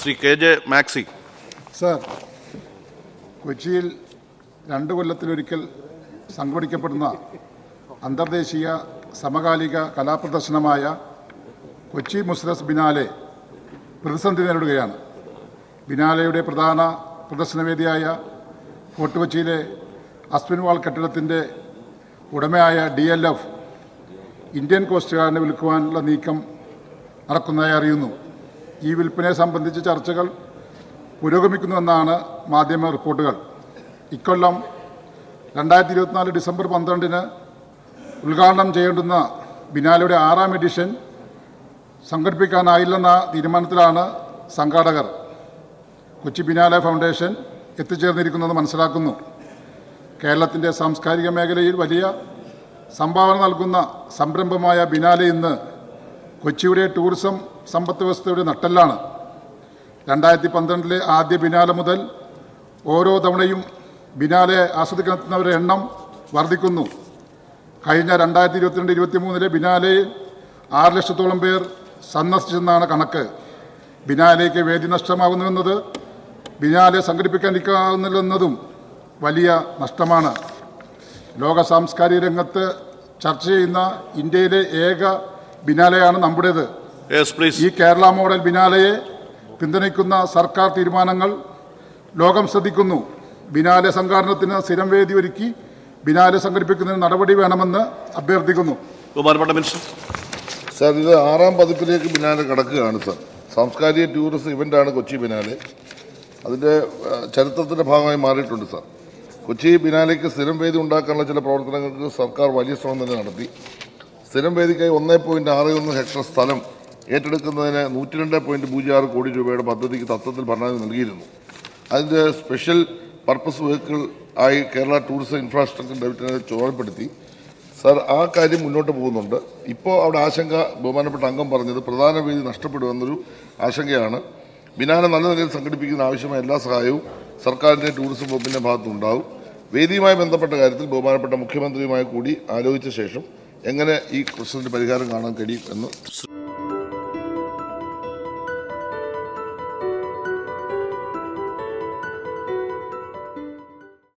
Shri K J Maxy sir കൊച്ചിയിൽ രണ്ട് കൊല്ലത്തിലൊരിക്കൽ സംഘടിക്കപ്പെടുന്ന അന്തർദേശീയ സമകാലിക കലാപ്രദർശനമായ കൊച്ചി മുസ്ലസ് ബിനാലെ പ്രതിസന്ധി നേരിടുകയാണ് ബിനാലയുടെ പ്രധാന പ്രദർശനവേദിയായ ഫോർട്ട് കൊച്ചിയിലെ അസ്മിൻവാൾ കെട്ടിടത്തിൻ്റെ ഉടമയായ D L F Indian coast ഗാർഡിനെ വിൽക്കുവാനുള്ള നീക്കം നടക്കുന്നതായി അറിയുന്നു ഈ വിൽപ്പനയെ സംബന്ധിച്ച് ചർച്ചകൾ പുരോഗമിക്കുന്നുവെന്നാണ് മാധ്യമ റിപ്പോർട്ടുകൾ ഇക്കൊല്ലം രണ്ടായിരത്തി ഇരുപത്തിനാല് ഡിസംബർ പന്ത്രണ്ടിന് ഉദ്ഘാടനം ചെയ്യേണ്ടുന്ന ബിനാലയുടെ ആറാം എഡിഷൻ സംഘടിപ്പിക്കാനായില്ലെന്ന തീരുമാനത്തിലാണ് സംഘാടകർ കൊച്ചി ബിനാല ഫൗണ്ടേഷൻ എത്തിച്ചേർന്നിരിക്കുന്നത് മനസ്സിലാക്കുന്നു കേരളത്തിൻ്റെ സാംസ്കാരിക മേഖലയിൽ വലിയ സംഭാവന നൽകുന്ന സംരംഭമായ ബിനാല ഇന്ന് കൊച്ചിയുടെ ടൂറിസം സമ്പത്ത് വ്യവസ്ഥയുടെ നട്ടെല്ലാണ് രണ്ടായിരത്തി പന്ത്രണ്ടിലെ ആദ്യ ബിനാല മുതൽ ഓരോ തവണയും ബിനാലെ ആസ്വദിക്കുന്നവരുടെ എണ്ണം വർദ്ധിക്കുന്നു കഴിഞ്ഞ രണ്ടായിരത്തി ഇരുപത്തിരണ്ട് ഇരുപത്തി മൂന്നിലെ ബിനാലയിൽ ആറ് ലക്ഷത്തോളം പേർ സന്ദർശിച്ചെന്നാണ് കണക്ക് ബിനാലയ്ക്ക് വേദി നഷ്ടമാകുന്നുവെന്നത് ബിനാലെ സംഘടിപ്പിക്കാനിരിക്കാവുന്നില്ലെന്നതും വലിയ നഷ്ടമാണ് ലോക സാംസ്കാരിക രംഗത്ത് ചർച്ച ചെയ്യുന്ന ഇന്ത്യയിലെ ഏക ബിനാലയാണ് നമ്മുടേത് യെസ് ഈ പ്ലീസ് കേരള മോഡൽ ബിനാലയെ പിന്തുണയ്ക്കുന്ന സർക്കാർ തീരുമാനങ്ങൾ ലോകം ശ്രദ്ധിക്കുന്നു ബിനാലെ സംഘാടനത്തിന് സ്ഥിരം വേദി ഒരുക്കി ബിനാലെ സംഘടിപ്പിക്കുന്നതിന് നടപടി വേണമെന്ന് അഭ്യർത്ഥിക്കുന്നു ബഹുമാനപ്പെട്ട മിനിസ്റ്റർ സാർ ഇത് ആറാം പതിപ്പിലേക്ക് ബിനാലെ കടക്കുകയാണ് സാർ സാംസ്കാരിക ടൂറിസം ഇവൻ്റാണ് കൊച്ചി ബിനാലെ അതിൻ്റെ ചരിത്രത്തിൻ്റെ ഭാഗമായി മാറിയിട്ടുണ്ട് സാർ കൊച്ചി ബിനാലയ്ക്ക് സ്ഥിരം വേദി ഉണ്ടാക്കാനുള്ള ചില പ്രവർത്തനങ്ങൾക്ക് സർക്കാർ വലിയ ശ്രമം തന്നെ നടത്തി സ്ഥിരം വേദിക്കായി ഒന്നേ പോയിൻറ്റ് ആറ് ഒന്ന് ഹെക്ടർ സ്ഥലം ഏറ്റെടുക്കുന്നതിന് നൂറ്റി രണ്ട് പോയിൻറ്റ് പൂജ്യം ആറ് കോടി രൂപയുടെ പദ്ധതിക്ക് തത്വത്തിൽ ഭരണാനുമതി നൽകിയിരുന്നു അതിൻ്റെ സ്പെഷ്യൽ പർപ്പസ് വെഹിക്കിൾ ആയി കേരള ടൂറിസം ഇൻഫ്രാസ്ട്രക്ചർ ഡെവലപ്മെൻറ്റിനെ ചുമതലപ്പെടുത്തി സാർ ആ കാര്യം മുന്നോട്ട് പോകുന്നുണ്ട് ഇപ്പോൾ അവിടെ ആശങ്ക ബഹുമാനപ്പെട്ട അംഗം പറഞ്ഞത് പ്രധാന വേദി നഷ്ടപ്പെടുമെന്നൊരു ആശങ്കയാണ് ബിനാന നല്ല നിലയിൽ സംഘടിപ്പിക്കുന്ന ആവശ്യമായ എല്ലാ സഹായവും സർക്കാരിൻ്റെ ടൂറിസം വകുപ്പിൻ്റെ ഭാഗത്തുനിന്നുണ്ടാവും വേദിയുമായി ബന്ധപ്പെട്ട കാര്യത്തിൽ ബഹുമാനപ്പെട്ട മുഖ്യമന്ത്രിയുമായി കൂടി ആലോചിച്ച ശേഷം എങ്ങനെ ഈ പ്രശ്നത്തിന് പരിഹാരം കാണാൻ കഴിയും എന്ന്